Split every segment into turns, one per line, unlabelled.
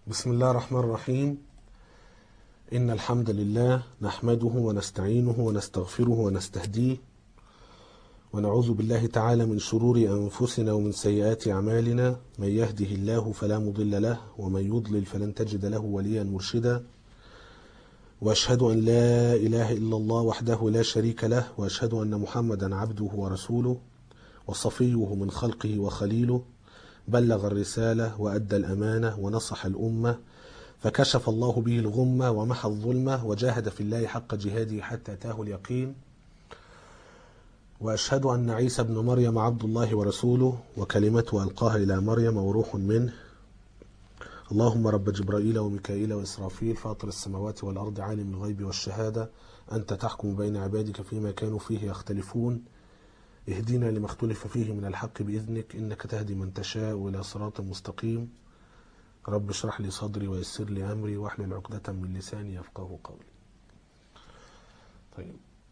بسم الله الرحمن الرحيم إن الحمد لله نحمده ونستعينه ونستغفره ونستهديه ونعوذ بالله تعالى من شرور أنفسنا ومن سيئات أعمالنا من يهده الله فلا مضل له ومن يضلل فلن تجد له وليا مرشدا وأشهد أن لا إله إلا الله وحده لا شريك له وأشهد أن محمدا عبده ورسوله وصفيه من خلقه وخليله بلغ الرسالة وأدى الأمانة ونصح الأمة فكشف الله به الغمة ومحى الظلمة وجاهد في الله حق جهاده حتى أتاه اليقين وأشهد أن عيسى ابن مريم عبد الله ورسوله وكلمته ألقاها إلى مريم وروح منه اللهم رب جبرائيل وميكائيل وإسرافيل فاطر السماوات والأرض عالم الغيب والشهادة أنت تحكم بين عبادك فيما كانوا فيه يختلفون اهدنا لما اختلف فيه من الحق بإذنك إنك تهدي من تشاء إلى صراط مستقيم رب اشرح لي صدري ويسر لي أمري واحلل عقدة من لساني يفقه قولي طيب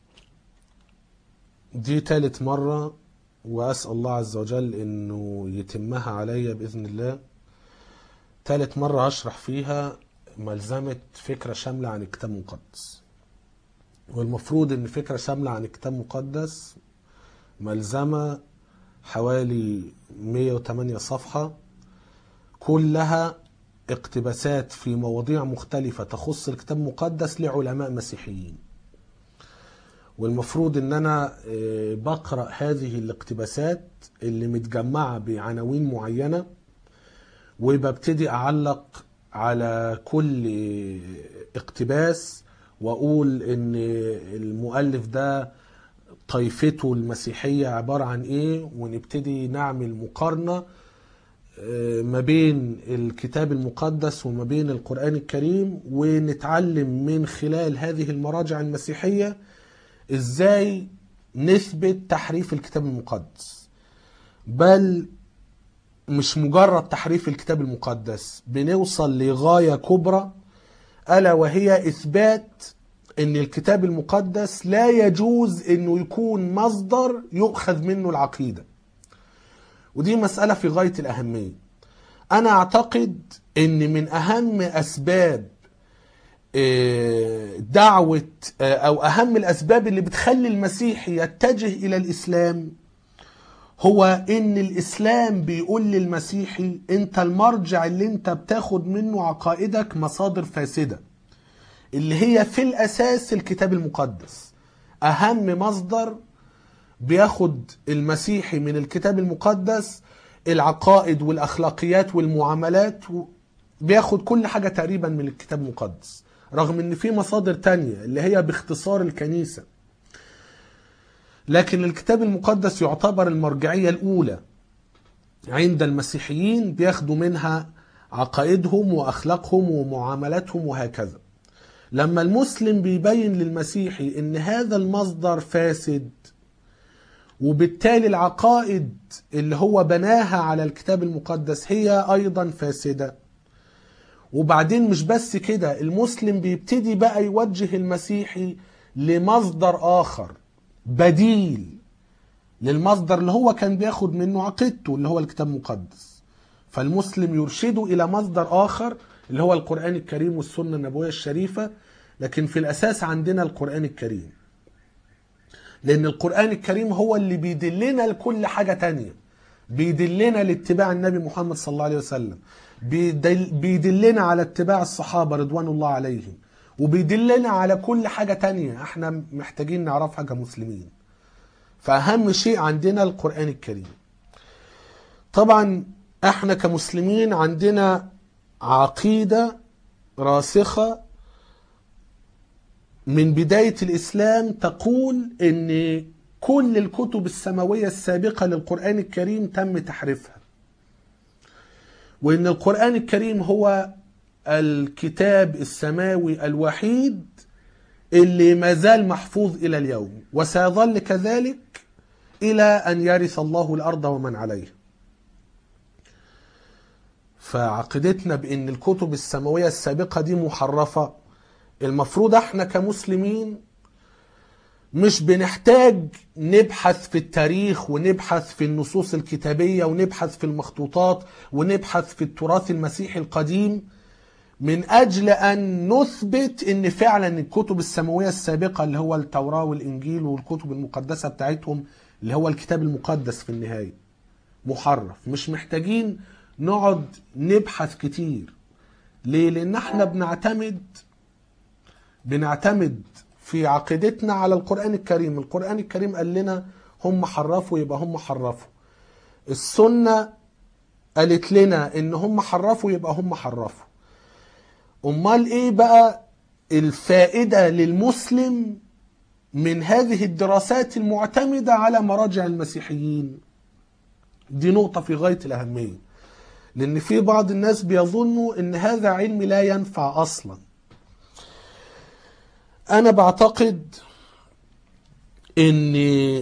دي تالت مرة وأسأل الله عز وجل إنه يتمها عليا بإذن الله تالت مرة أشرح فيها ملزمة فكرة شاملة عن الكتاب المقدس والمفروض إن فكرة شاملة عن الكتاب المقدس ملزمة حوالي 108 صفحة كلها اقتباسات في مواضيع مختلفة تخص الكتاب المقدس لعلماء مسيحيين والمفروض ان انا بقرأ هذه الاقتباسات اللي متجمعة بعناوين معينة وببتدي اعلق على كل اقتباس واقول ان المؤلف ده طائفته المسيحية عبارة عن ايه ونبتدي نعمل مقارنة ما بين الكتاب المقدس وما بين القرآن الكريم ونتعلم من خلال هذه المراجع المسيحية ازاي نثبت تحريف الكتاب المقدس بل مش مجرد تحريف الكتاب المقدس بنوصل لغاية كبرى ألا وهي إثبات ان الكتاب المقدس لا يجوز انه يكون مصدر يؤخذ منه العقيده ودي مساله في غايه الاهميه انا اعتقد ان من اهم اسباب دعوه او اهم الاسباب اللي بتخلي المسيحي يتجه الى الاسلام هو ان الاسلام بيقول للمسيحي انت المرجع اللي انت بتاخد منه عقائدك مصادر فاسده اللي هي في الأساس الكتاب المقدس أهم مصدر بياخد المسيحي من الكتاب المقدس العقائد والأخلاقيات والمعاملات بياخد كل حاجة تقريبا من الكتاب المقدس رغم ان في مصادر تانية اللي هي باختصار الكنيسة لكن الكتاب المقدس يعتبر المرجعية الأولى عند المسيحيين بياخدوا منها عقائدهم وأخلاقهم ومعاملاتهم وهكذا لما المسلم بيبين للمسيحي ان هذا المصدر فاسد وبالتالي العقائد اللي هو بناها على الكتاب المقدس هي ايضا فاسده وبعدين مش بس كده المسلم بيبتدي بقى يوجه المسيحي لمصدر اخر بديل للمصدر اللي هو كان بياخد منه عقيدته اللي هو الكتاب المقدس فالمسلم يرشده الى مصدر اخر اللي هو القرآن الكريم والسنة النبوية الشريفة لكن في الأساس عندنا القرآن الكريم لأن القرآن الكريم هو اللي بيدلنا لكل حاجة تانية بيدلنا لاتباع النبي محمد صلى الله عليه وسلم بيدل بيدلنا على اتباع الصحابة رضوان الله عليهم وبيدلنا على كل حاجة تانية احنا محتاجين نعرفها كمسلمين فأهم شيء عندنا القرآن الكريم طبعا احنا كمسلمين عندنا عقيدة راسخة من بداية الإسلام تقول إن كل الكتب السماوية السابقة للقرآن الكريم تم تحريفها وإن القرآن الكريم هو الكتاب السماوي الوحيد اللي ما زال محفوظ إلى اليوم وسيظل كذلك إلى أن يرث الله الأرض ومن عليها فعقيدتنا بان الكتب السماويه السابقه دي محرفه المفروض احنا كمسلمين مش بنحتاج نبحث في التاريخ ونبحث في النصوص الكتابيه ونبحث في المخطوطات ونبحث في التراث المسيحي القديم من اجل ان نثبت ان فعلا الكتب السماويه السابقه اللي هو التوراه والانجيل والكتب المقدسه بتاعتهم اللي هو الكتاب المقدس في النهايه محرف مش محتاجين نقعد نبحث كتير ليه لان احنا بنعتمد بنعتمد في عقيدتنا على القران الكريم القران الكريم قال لنا هم حرفوا يبقى هم حرفوا السنه قالت لنا ان هم حرفوا يبقى هم حرفوا امال ايه بقى الفائده للمسلم من هذه الدراسات المعتمده على مراجع المسيحيين دي نقطه في غايه الاهميه لان في بعض الناس بيظنوا ان هذا علم لا ينفع اصلا انا بعتقد ان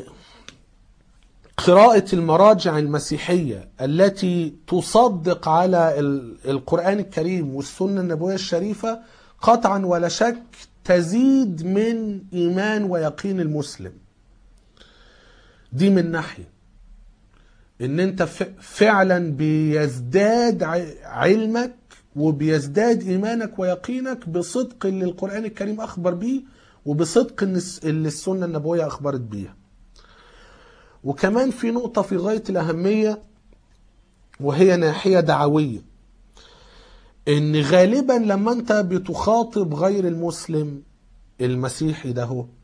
قراءة المراجع المسيحية التي تصدق على ال- القرآن الكريم والسنة النبوية الشريفة قطعا ولا شك تزيد من إيمان ويقين المسلم دي من ناحية ان انت ف- فعلا بيزداد ع- علمك وبيزداد ايمانك ويقينك بصدق اللي القرآن الكريم اخبر بيه وبصدق اللي الس- اللي السنة النبوية اخبرت بيها وكمان في نقطة في غاية الأهمية وهي ناحية دعوية إن غالبا لما أنت بتخاطب غير المسلم المسيحي ده هو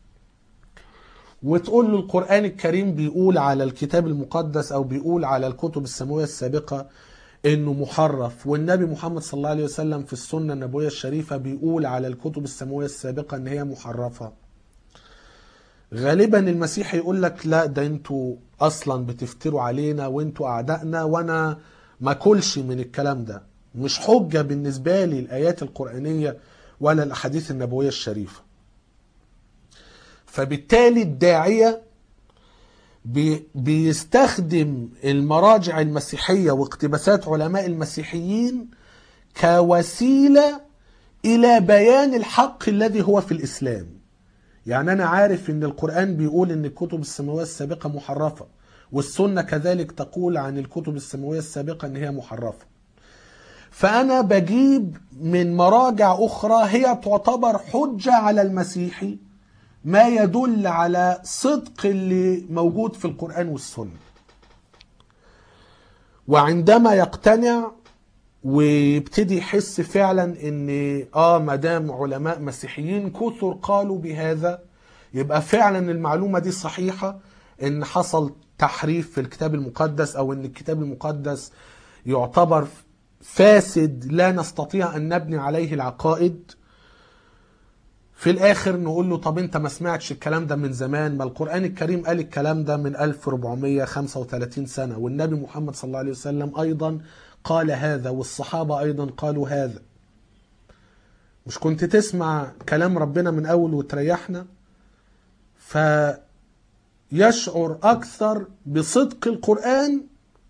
وتقول له القرآن الكريم بيقول على الكتاب المقدس أو بيقول على الكتب السماوية السابقة إنه محرف والنبي محمد صلى الله عليه وسلم في السنة النبوية الشريفة بيقول على الكتب السماوية السابقة إن هي محرفة غالبا المسيح يقول لك لا ده انتوا اصلا بتفتروا علينا وانتوا اعدائنا وانا ما كلش من الكلام ده مش حجة بالنسبة لي الايات القرآنية ولا الاحاديث النبوية الشريفة فبالتالي الداعية بي- بيستخدم المراجع المسيحية واقتباسات علماء المسيحيين كوسيلة الى بيان الحق الذي هو في الاسلام يعني أنا عارف إن القرآن بيقول إن الكتب السماوية السابقة محرفة والسنة كذلك تقول عن الكتب السماوية السابقة إن هي محرفة فأنا بجيب من مراجع أخرى هي تعتبر حجة على المسيحي ما يدل على صدق اللي موجود في القرآن والسنة وعندما يقتنع ويبتدي يحس فعلا ان اه ما دام علماء مسيحيين كثر قالوا بهذا يبقى فعلا المعلومه دي صحيحه ان حصل تحريف في الكتاب المقدس او ان الكتاب المقدس يعتبر فاسد لا نستطيع ان نبني عليه العقائد في الاخر نقول له طب انت ما سمعتش الكلام ده من زمان ما القران الكريم قال الكلام ده من 1435 سنه والنبي محمد صلى الله عليه وسلم ايضا قال هذا والصحابه ايضا قالوا هذا مش كنت تسمع كلام ربنا من اول وتريحنا فيشعر اكثر بصدق القران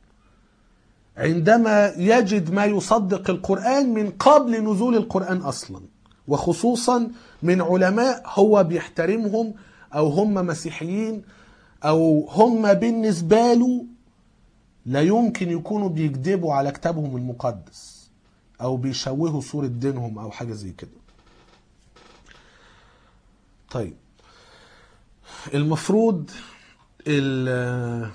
عندما يجد ما يصدق القرآن من قبل نزول القرآن أصلا وخصوصا من علماء هو بيحترمهم أو هم مسيحيين أو هم بالنسبة له لا يمكن يكونوا بيكذبوا على كتابهم المقدس أو بيشوهوا صورة دينهم أو حاجة زي كده طيب المفروض ال-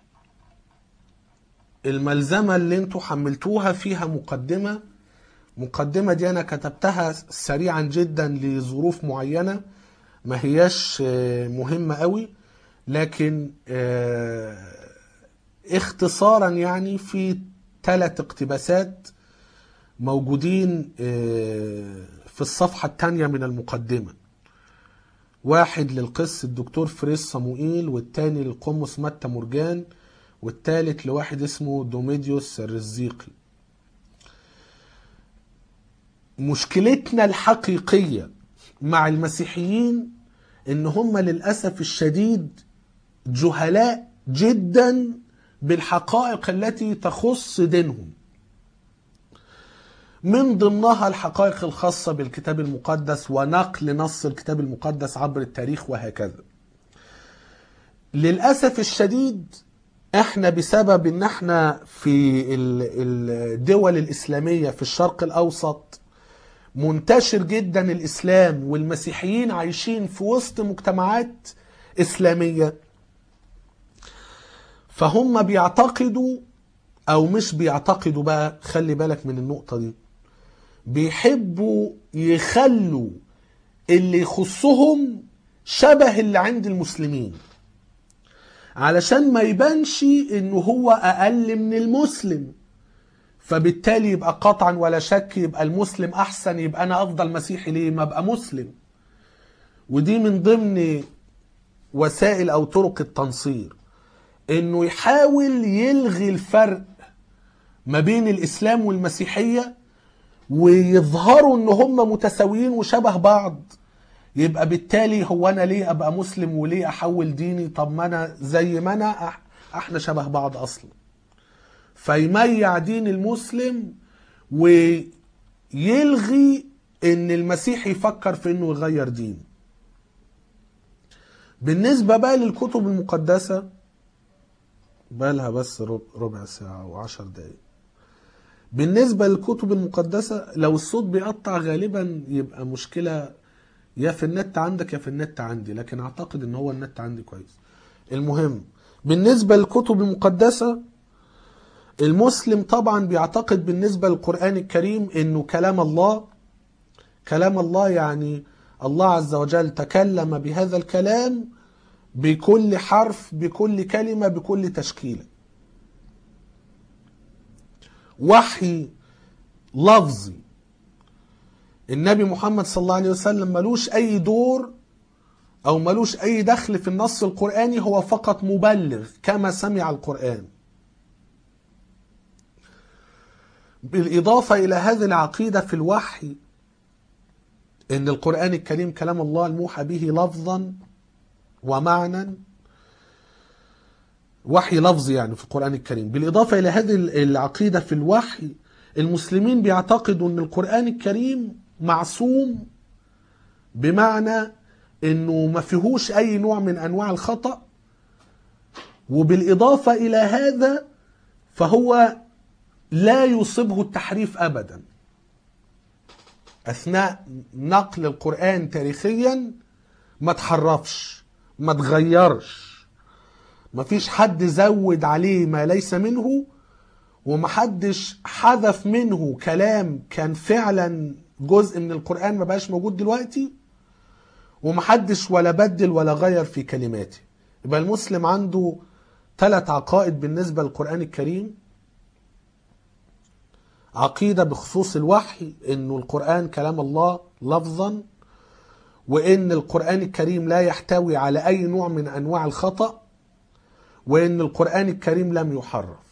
الملزمة اللي انتوا حملتوها فيها مقدمة مقدمة دي انا كتبتها سريعا جدا لظروف معينة ما هياش آه، مهمة قوي لكن آه، اختصارا يعني في ثلاث اقتباسات موجودين آه، في الصفحة الثانية من المقدمة واحد للقس الدكتور فريس صموئيل والتاني للقمص متى مرجان والتالت لواحد اسمه دوميديوس الرزيقي مشكلتنا الحقيقية مع المسيحيين ان هم للأسف الشديد جهلاء جدا بالحقائق التي تخص دينهم من ضمنها الحقائق الخاصة بالكتاب المقدس ونقل نص الكتاب المقدس عبر التاريخ وهكذا للأسف الشديد احنا بسبب ان احنا في ال- الدول الاسلاميه في الشرق الاوسط منتشر جدا الاسلام والمسيحيين عايشين في وسط مجتمعات اسلاميه فهم بيعتقدوا او مش بيعتقدوا بقى خلي بالك من النقطه دي بيحبوا يخلوا اللي يخصهم شبه اللي عند المسلمين علشان ما يبانش انه هو اقل من المسلم فبالتالي يبقى قطعا ولا شك يبقى المسلم احسن يبقى انا افضل مسيحي ليه ما ابقى مسلم ودي من ضمن وسائل او طرق التنصير انه يحاول يلغي الفرق ما بين الاسلام والمسيحيه ويظهروا ان هم متساويين وشبه بعض يبقى بالتالي هو انا ليه ابقى مسلم وليه احول ديني طب ما انا زي ما انا أح- احنا شبه بعض اصلا فيميع دين المسلم ويلغي ان المسيح يفكر في انه يغير دين بالنسبة بقى للكتب المقدسة بالها بس رب- ربع ساعة وعشر دقايق بالنسبة للكتب المقدسة لو الصوت بيقطع غالبا يبقى مشكلة يا في النت عندك يا في النت عندي لكن اعتقد ان هو النت عندي كويس المهم بالنسبة للكتب المقدسة المسلم طبعا بيعتقد بالنسبة للقرآن الكريم انه كلام الله كلام الله يعني الله عز وجل تكلم بهذا الكلام بكل حرف بكل كلمة بكل تشكيلة وحي لفظي النبي محمد صلى الله عليه وسلم ملوش اي دور او ملوش اي دخل في النص القرآني هو فقط مبلغ كما سمع القرآن بالإضافة إلى هذه العقيدة في الوحي إن القرآن الكريم كلام الله الموحى به لفظا ومعنى وحي لفظي يعني في القرآن الكريم بالإضافة إلى هذه العقيدة في الوحي المسلمين بيعتقدوا أن القرآن الكريم معصوم بمعنى أنه ما فيهوش أي نوع من أنواع الخطأ وبالإضافة إلى هذا فهو لا يصيبه التحريف أبدا أثناء نقل القرآن تاريخيا ما تحرفش ما تغيرش ما فيش حد زود عليه ما ليس منه ومحدش حذف منه كلام كان فعلا جزء من القرآن ما بقاش موجود دلوقتي ومحدش ولا بدل ولا غير في كلماته يبقى المسلم عنده ثلاث عقائد بالنسبة للقرآن الكريم عقيدة بخصوص الوحي انه القرآن كلام الله لفظا وان القرآن الكريم لا يحتوي على اي نوع من انواع الخطأ وان القرآن الكريم لم يحرف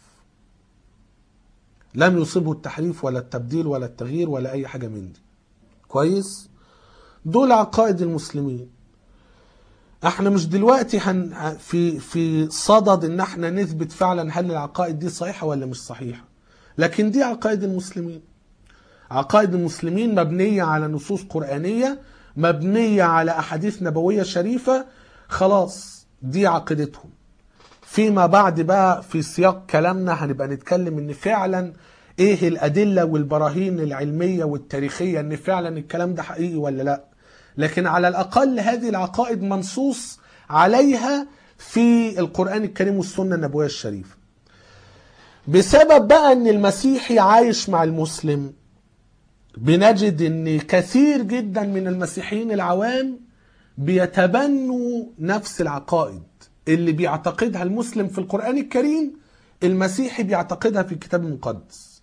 لم يصيبه التحريف ولا التبديل ولا التغيير ولا اي حاجة من دي كويس دول عقائد المسلمين احنا مش دلوقتي هن في في صدد ان احنا نثبت فعلا هل العقائد دي صحيحة ولا مش صحيحة لكن دي عقائد المسلمين عقائد المسلمين مبنية على نصوص قرآنية مبنية على أحاديث نبوية شريفة خلاص دي عقيدتهم فيما بعد بقى في سياق كلامنا هنبقى نتكلم ان فعلا ايه الادله والبراهين العلميه والتاريخيه ان فعلا الكلام ده حقيقي ولا لا لكن على الاقل هذه العقائد منصوص عليها في القران الكريم والسنه النبويه الشريفه بسبب بقى ان المسيحي عايش مع المسلم بنجد ان كثير جدا من المسيحيين العوام بيتبنوا نفس العقائد اللي بيعتقدها المسلم في القرآن الكريم المسيحي بيعتقدها في الكتاب المقدس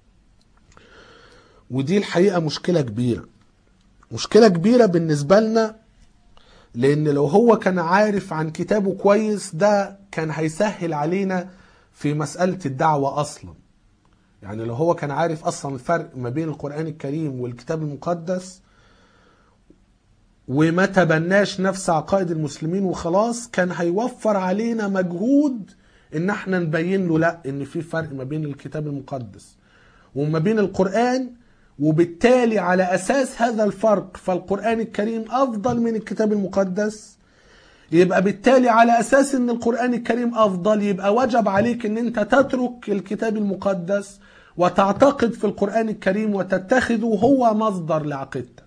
ودي الحقيقة مشكلة كبيرة مشكلة كبيرة بالنسبة لنا لأن لو هو كان عارف عن كتابه كويس ده كان هيسهل علينا في مسألة الدعوة أصلا يعني لو هو كان عارف أصلا الفرق ما بين القرآن الكريم والكتاب المقدس وما تبناش نفس عقائد المسلمين وخلاص كان هيوفر علينا مجهود ان احنا نبين له لا ان في فرق ما بين الكتاب المقدس وما بين القرآن وبالتالي على اساس هذا الفرق فالقرآن الكريم افضل من الكتاب المقدس يبقى بالتالي على اساس ان القران الكريم افضل يبقى وجب عليك ان انت تترك الكتاب المقدس وتعتقد في القران الكريم وتتخذه هو مصدر لعقيدتك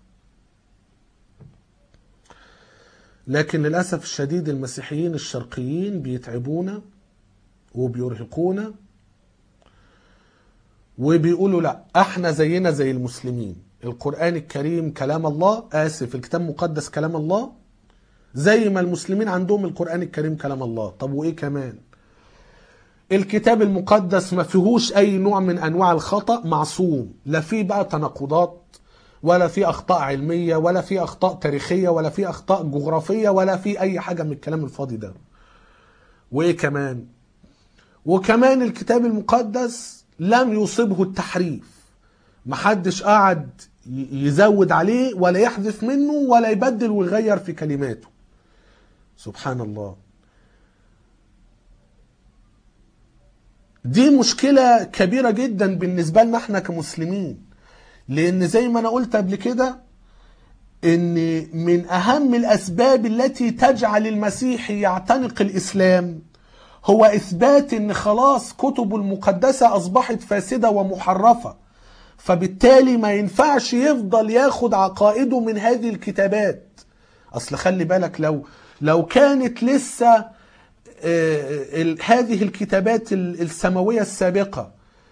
لكن للاسف الشديد المسيحيين الشرقيين بيتعبونا وبيرهقونا وبيقولوا لا احنا زينا زي المسلمين القرآن الكريم كلام الله آسف الكتاب المقدس كلام الله زي ما المسلمين عندهم القرآن الكريم كلام الله طب وإيه كمان الكتاب المقدس ما فيهوش أي نوع من أنواع الخطأ معصوم لا فيه بقى تناقضات ولا في أخطاء علمية ولا في أخطاء تاريخية ولا في أخطاء جغرافية ولا في أي حاجة من الكلام الفاضي ده وإيه كمان وكمان الكتاب المقدس لم يصبه التحريف محدش قاعد يزود عليه ولا يحذف منه ولا يبدل ويغير في كلماته سبحان الله دي مشكلة كبيرة جدا بالنسبة لنا احنا كمسلمين لان زي ما انا قلت قبل كده ان من اهم الاسباب التي تجعل المسيح يعتنق الاسلام هو اثبات ان خلاص كتبه المقدسة اصبحت فاسدة ومحرفة فبالتالي ما ينفعش يفضل ياخد عقائده من هذه الكتابات اصل خلي بالك لو لو كانت لسه هذه الكتابات السماوية السابقة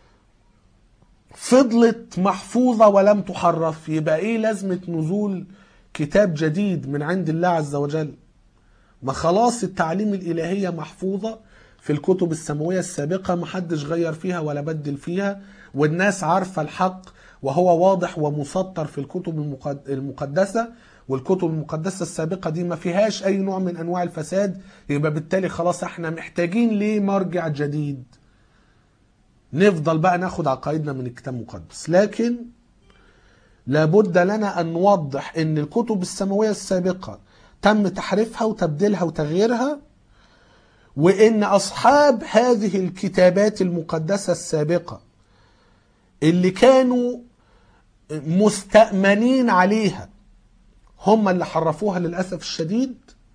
فضلت محفوظة ولم تحرف يبقى ايه لازمة نزول كتاب جديد من عند الله عز وجل ما خلاص التعليم الإلهية محفوظة في الكتب السماوية السابقة محدش غير فيها ولا بدل فيها والناس عارفة الحق وهو واضح ومسطر في الكتب المقدسة والكتب المقدسة السابقة دي ما فيهاش أي نوع من أنواع الفساد يبقى بالتالي خلاص احنا محتاجين ليه مرجع جديد نفضل بقى ناخد عقائدنا من الكتاب المقدس لكن لابد لنا أن نوضح أن الكتب السماوية السابقة تم تحريفها وتبديلها وتغييرها وان اصحاب هذه الكتابات المقدسه السابقه اللي كانوا مستأمنين عليها هم اللي حرفوها للاسف الشديد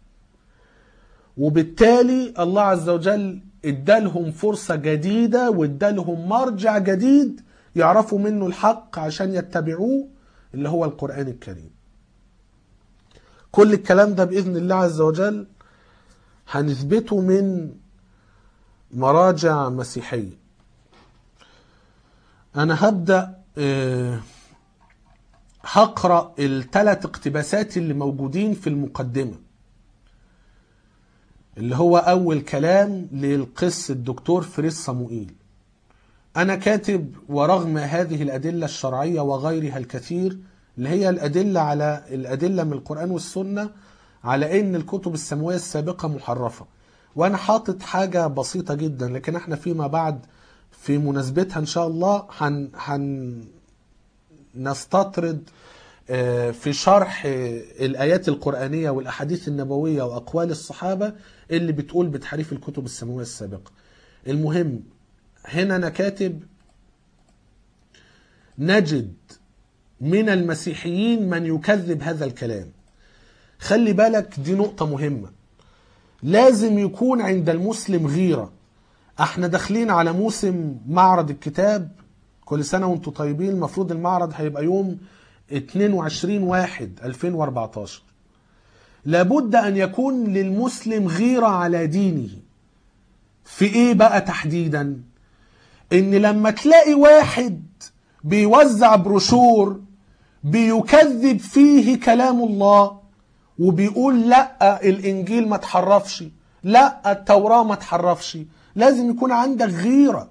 وبالتالي الله عز وجل ادالهم فرصه جديده وادالهم مرجع جديد يعرفوا منه الحق عشان يتبعوه اللي هو القران الكريم كل الكلام ده باذن الله عز وجل هنثبته من مراجع مسيحية أنا هبدأ هقرأ الثلاث اقتباسات اللي موجودين في المقدمة اللي هو أول كلام للقس الدكتور فريس صموئيل أنا كاتب ورغم هذه الأدلة الشرعية وغيرها الكثير اللي هي الأدلة على الأدلة من القرآن والسنة على ان الكتب السماويه السابقه محرفه وانا حاطط حاجه بسيطه جدا لكن احنا فيما بعد في مناسبتها ان شاء الله هن هن نستطرد في شرح الايات القرانيه والاحاديث النبويه واقوال الصحابه اللي بتقول بتحريف الكتب السماويه السابقه المهم هنا انا كاتب نجد من المسيحيين من يكذب هذا الكلام خلي بالك دي نقطة مهمة لازم يكون عند المسلم غيرة احنا داخلين على موسم معرض الكتاب كل سنة وانتم طيبين المفروض المعرض هيبقى يوم 22 واحد 2014 لابد ان يكون للمسلم غيرة على دينه في ايه بقى تحديدا ان لما تلاقي واحد بيوزع بروشور بيكذب فيه كلام الله وبيقول لا الانجيل ما تحرفش لا التوراه ما تحرفش لازم يكون عندك غيره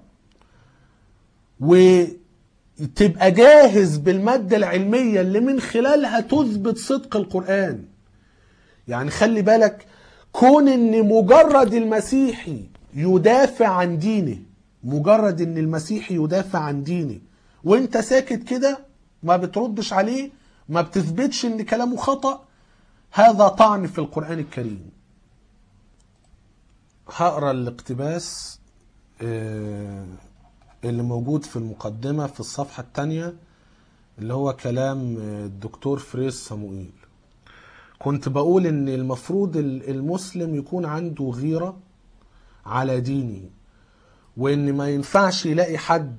وتبقى جاهز بالماده العلميه اللي من خلالها تثبت صدق القران يعني خلي بالك كون ان مجرد المسيحي يدافع عن دينه مجرد ان المسيحي يدافع عن دينه وانت ساكت كده ما بتردش عليه ما بتثبتش ان كلامه خطأ هذا طعن في القرآن الكريم هقرا الاقتباس اللي موجود في المقدمة في الصفحة الثانية اللي هو كلام الدكتور فريس صموئيل كنت بقول ان المفروض ال- المسلم يكون عنده غيرة على دينه وان ما ينفعش يلاقي حد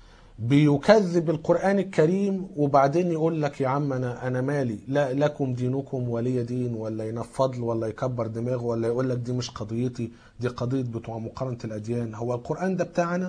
بيكذب القرآن الكريم وبعدين يقول لك يا عم انا انا مالي لا لكم دينكم ولي دين ولا ينفض له ولا يكبر دماغه ولا يقول لك دي مش قضيتي دي قضية بتوع مقارنة الاديان هو القرآن ده بتاعنا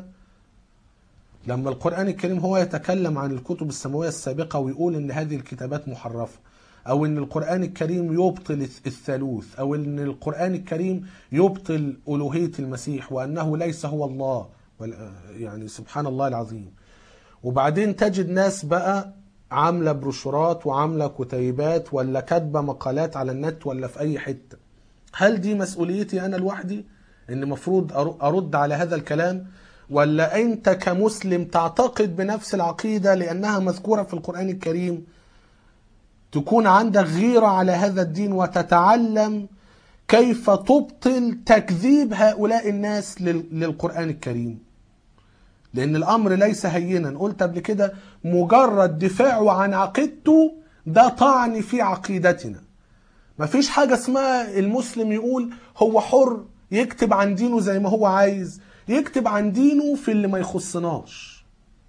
لما القرآن الكريم هو يتكلم عن الكتب السماوية السابقة ويقول ان هذه الكتابات محرفة او ان القرآن الكريم يبطل الثالوث او ان القرآن الكريم يبطل ألوهية المسيح وانه ليس هو الله ولا- يعني سبحان الله العظيم وبعدين تجد ناس بقى عاملة بروشورات وعاملة كتيبات ولا كاتبة مقالات على النت ولا في اي حتة هل دي مسؤوليتي انا لوحدي ان مفروض أر- ارد على هذا الكلام ولا انت كمسلم تعتقد بنفس العقيدة لانها مذكورة في القرآن الكريم تكون عندك غيرة على هذا الدين وتتعلم كيف تبطل تكذيب هؤلاء الناس لل- للقرآن الكريم لأن الأمر ليس هينا قلت قبل كده مجرد دفاعه عن عقيدته ده طعن في عقيدتنا مفيش حاجة اسمها المسلم يقول هو حر يكتب عن دينه زي ما هو عايز يكتب عن دينه في اللي ما يخصناش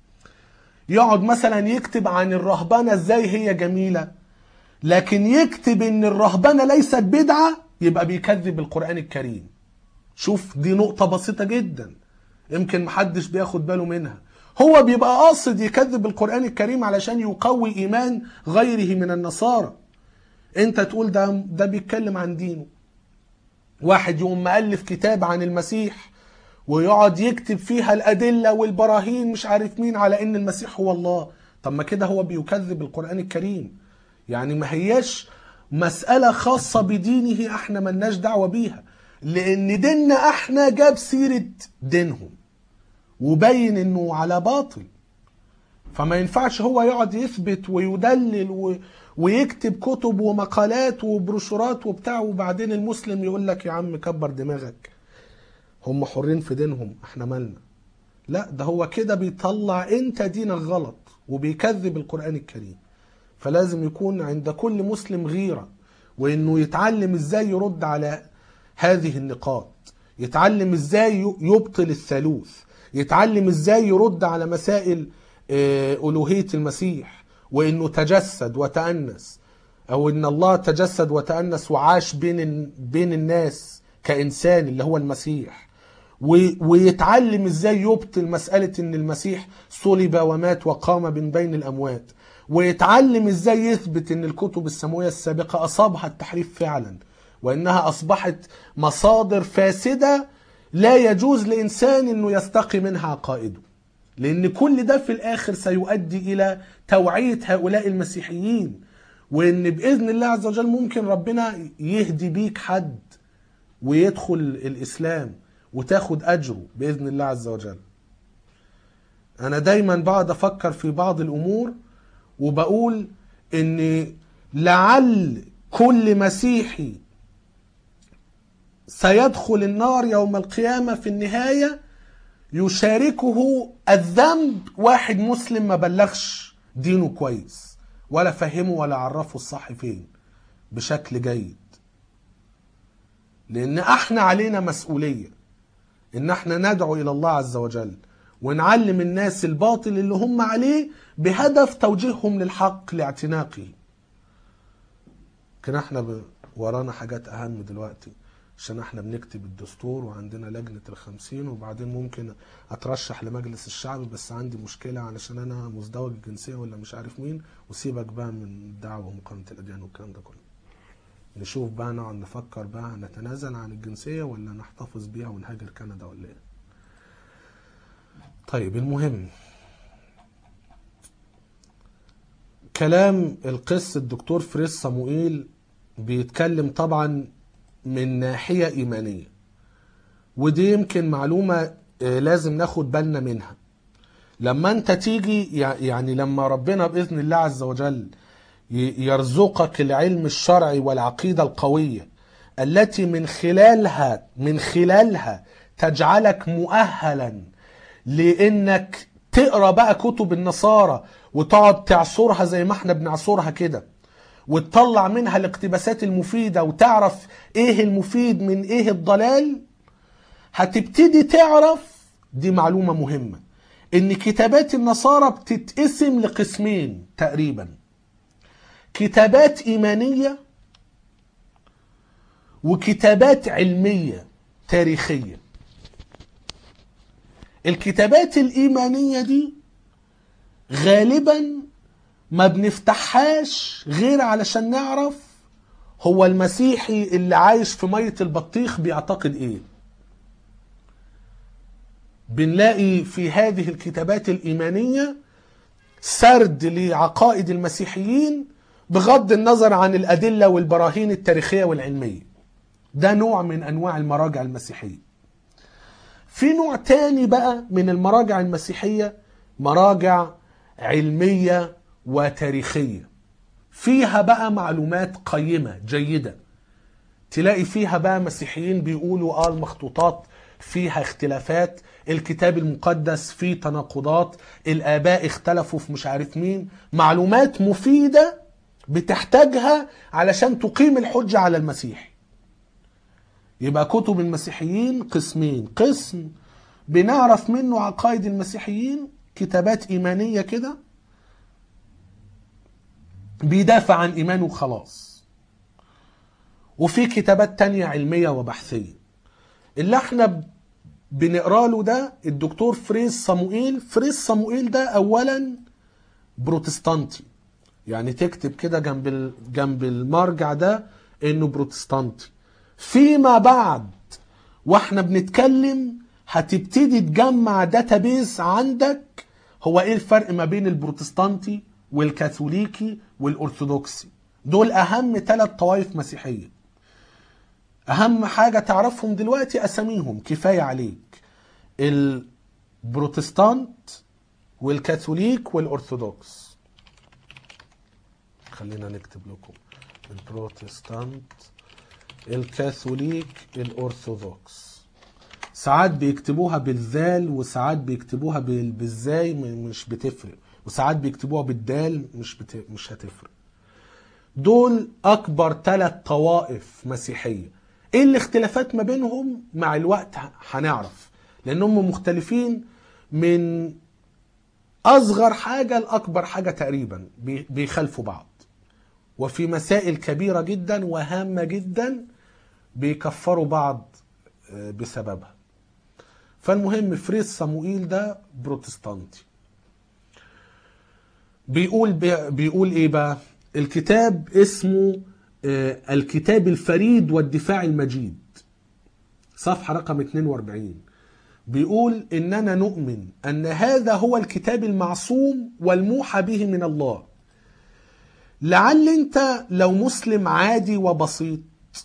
يقعد مثلا يكتب عن الرهبنة ازاي هي جميلة لكن يكتب ان الرهبنة ليست بدعة يبقى بيكذب القرآن الكريم شوف دي نقطة بسيطة جدا يمكن محدش بياخد باله منها هو بيبقى قاصد يكذب القرآن الكريم علشان يقوي إيمان غيره من النصارى انت تقول ده ده بيتكلم عن دينه واحد يقوم مؤلف كتاب عن المسيح ويقعد يكتب فيها الأدلة والبراهين مش عارف مين على إن المسيح هو الله طب ما كده هو بيكذب القرآن الكريم يعني ما هياش مسألة خاصة بدينه احنا ملناش دعوة بيها لأن ديننا احنا جاب سيرة دينهم وبين انه على باطل فما ينفعش هو يقعد يثبت ويدلل و... ويكتب كتب ومقالات وبروشورات وبتاع وبعدين المسلم يقول لك يا عم كبر دماغك هم حرين في دينهم احنا مالنا لا ده هو كده بيطلع انت دينك غلط وبيكذب القرآن الكريم فلازم يكون عند كل مسلم غيرة وانه يتعلم ازاي يرد على هذه النقاط يتعلم ازاي يبطل الثالوث يتعلم ازاي يرد على مسائل آه، ألوهية المسيح وانه تجسد وتأنس او ان الله تجسد وتأنس وعاش بين بين الناس كإنسان اللي هو المسيح و- ويتعلم ازاي يبطل مسألة ان المسيح صلب ومات وقام من بين الاموات ويتعلم ازاي يثبت ان الكتب السماوية السابقة اصابها التحريف فعلا وانها اصبحت مصادر فاسدة لا يجوز لانسان انه يستقي منها عقائده لان كل ده في الاخر سيؤدي الى توعية هؤلاء المسيحيين وان باذن الله عز وجل ممكن ربنا يهدي بيك حد ويدخل الاسلام وتاخد اجره باذن الله عز وجل انا دايما بقعد افكر في بعض الامور وبقول ان لعل كل مسيحي سيدخل النار يوم القيامه في النهايه يشاركه الذنب واحد مسلم ما بلغش دينه كويس ولا فهمه ولا عرفه الصح فين بشكل جيد لان احنا علينا مسؤوليه ان احنا ندعو الى الله عز وجل ونعلم الناس الباطل اللي هم عليه بهدف توجيههم للحق لاعتناقه كده احنا ب... ورانا حاجات اهم دلوقتي عشان احنا بنكتب الدستور وعندنا لجنة الخمسين وبعدين ممكن اترشح لمجلس الشعب بس عندي مشكلة علشان انا مزدوج الجنسية ولا مش عارف مين وسيبك بقى من الدعوة ومقارنة الاديان والكلام ده كله نشوف بقى نقعد نفكر بقى نتنازل عن الجنسية ولا نحتفظ بيها ونهاجر كندا ولا ايه طيب المهم كلام القس الدكتور فريس صموئيل بيتكلم طبعا من ناحية إيمانية ودي يمكن معلومة آه، لازم ناخد بالنا منها لما انت تيجي يع- يعني لما ربنا بإذن الله عز وجل ي- يرزقك العلم الشرعي والعقيدة القوية التي من خلالها من خلالها تجعلك مؤهلا لانك تقرا بقى كتب النصارى وتقعد تعصرها زي ما احنا بنعصرها كده وتطلع منها الاقتباسات المفيدة وتعرف ايه المفيد من ايه الضلال هتبتدي تعرف دي معلومة مهمة ان كتابات النصارى بتتقسم لقسمين تقريبا كتابات ايمانية وكتابات علمية تاريخية الكتابات الايمانية دي غالبا ما بنفتحهاش غير علشان نعرف هو المسيحي اللي عايش في مية البطيخ بيعتقد ايه بنلاقي في هذه الكتابات الإيمانية سرد لعقائد المسيحيين بغض النظر عن الأدلة والبراهين التاريخية والعلمية ده نوع من أنواع المراجع المسيحية في نوع تاني بقى من المراجع المسيحية مراجع علمية وتاريخية فيها بقى معلومات قيمة جيدة تلاقي فيها بقى مسيحيين بيقولوا اه المخطوطات فيها اختلافات الكتاب المقدس فيه تناقضات الآباء اختلفوا في مش عارف مين معلومات مفيدة بتحتاجها علشان تقيم الحجة على المسيح يبقى كتب المسيحيين قسمين قسم بنعرف منه عقائد المسيحيين كتابات إيمانية كده بيدافع عن إيمانه وخلاص وفي كتابات تانية علمية وبحثية اللي احنا بنقرا له ده الدكتور فريز صموئيل فريز صموئيل ده اولا بروتستانتي يعني تكتب كده جنب ال... جنب المرجع ده انه بروتستانتي فيما بعد واحنا بنتكلم هتبتدي تجمع داتابيز عندك هو ايه الفرق ما بين البروتستانتي والكاثوليكي والارثوذكسي دول اهم ثلاث طوائف مسيحيه اهم حاجة تعرفهم دلوقتي اساميهم كفاية عليك البروتستانت والكاثوليك والارثوذكس خلينا نكتب لكم البروتستانت الكاثوليك الارثوذكس ساعات بيكتبوها بالذال وساعات بيكتبوها بال- بالزاي م- مش بتفرق وساعات بيكتبوها بالدال مش بت... مش هتفرق دول اكبر ثلاث طوائف مسيحيه ايه الاختلافات ما بينهم مع الوقت ه- هنعرف لانهم مختلفين من اصغر حاجه لاكبر حاجه تقريبا بي- بيخالفوا بعض وفي مسائل كبيره جدا وهامه جدا بيكفروا بعض آه، بسببها فالمهم فريس صموئيل ده بروتستانتي بيقول بيقول ايه بقى الكتاب اسمه آه، الكتاب الفريد والدفاع المجيد صفحة رقم 42 بيقول إننا نؤمن أن هذا هو الكتاب المعصوم والموحى به من الله لعل أنت لو مسلم عادي وبسيط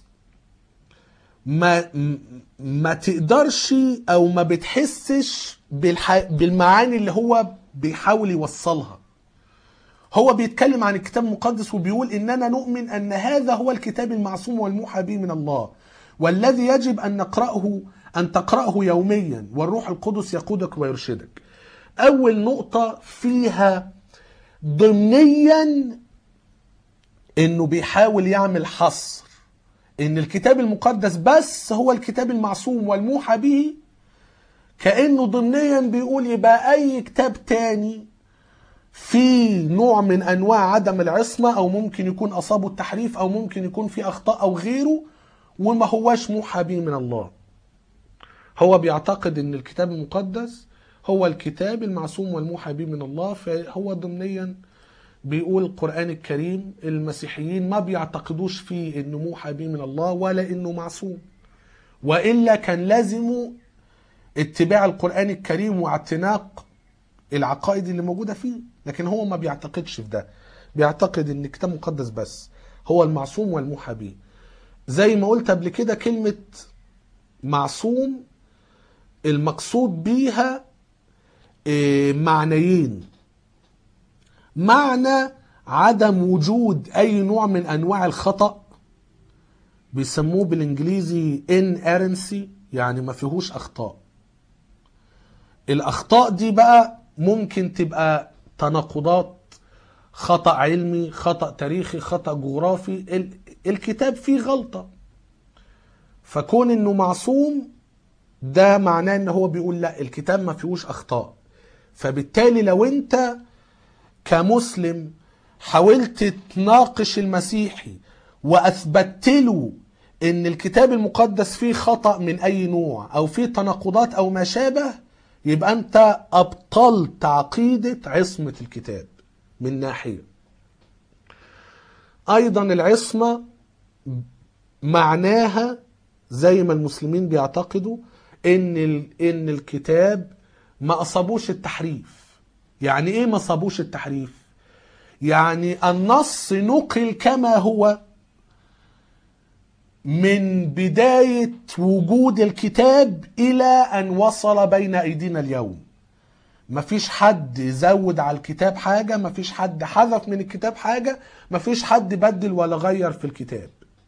ما م- ما تقدرش او ما بتحسش بالح... بالمعاني اللي هو بيحاول يوصلها هو بيتكلم عن الكتاب المقدس وبيقول اننا نؤمن ان هذا هو الكتاب المعصوم والموحى به من الله والذي يجب ان نقراه ان تقراه يوميا والروح القدس يقودك ويرشدك اول نقطه فيها ضمنيا انه بيحاول يعمل حصر ان الكتاب المقدس بس هو الكتاب المعصوم والموحى به كانه ضمنيا بيقول يبقى اي كتاب تاني في نوع من انواع عدم العصمه او ممكن يكون اصابه التحريف او ممكن يكون في اخطاء او غيره وما هواش موحى به من الله هو بيعتقد ان الكتاب المقدس هو الكتاب المعصوم والموحى به من الله فهو ضمنيا بيقول القرآن الكريم المسيحيين ما بيعتقدوش فيه انه موحى به من الله ولا انه معصوم والا كان لازم اتباع القرآن الكريم واعتناق العقائد اللي موجودة فيه لكن هو ما بيعتقدش في ده بيعتقد ان الكتاب مقدس بس هو المعصوم والموحى به زي ما قلت قبل كده كلمة معصوم المقصود بيها إيه، معنيين معنى عدم وجود اي نوع من انواع الخطأ بيسموه بالانجليزي inerrancy يعني ما فيهوش اخطاء الاخطاء دي بقى ممكن تبقى تناقضات خطأ علمي خطأ تاريخي خطأ جغرافي ال- الكتاب فيه غلطة فكون انه معصوم ده معناه ان هو بيقول لا الكتاب ما فيهوش اخطاء فبالتالي لو انت كمسلم حاولت تناقش المسيحي واثبتت له ان الكتاب المقدس فيه خطأ من اي نوع او فيه تناقضات او ما شابه يبقى انت ابطلت عقيدة عصمة الكتاب من ناحية ايضا العصمة معناها زي ما المسلمين بيعتقدوا ان ال- ان الكتاب ما اصابوش التحريف يعني ايه ما اصابوش التحريف يعني النص نقل كما هو من بداية وجود الكتاب إلى أن وصل بين أيدينا اليوم مفيش حد زود على الكتاب حاجة مفيش حد حذف من الكتاب حاجة مفيش حد بدل ولا غير في الكتاب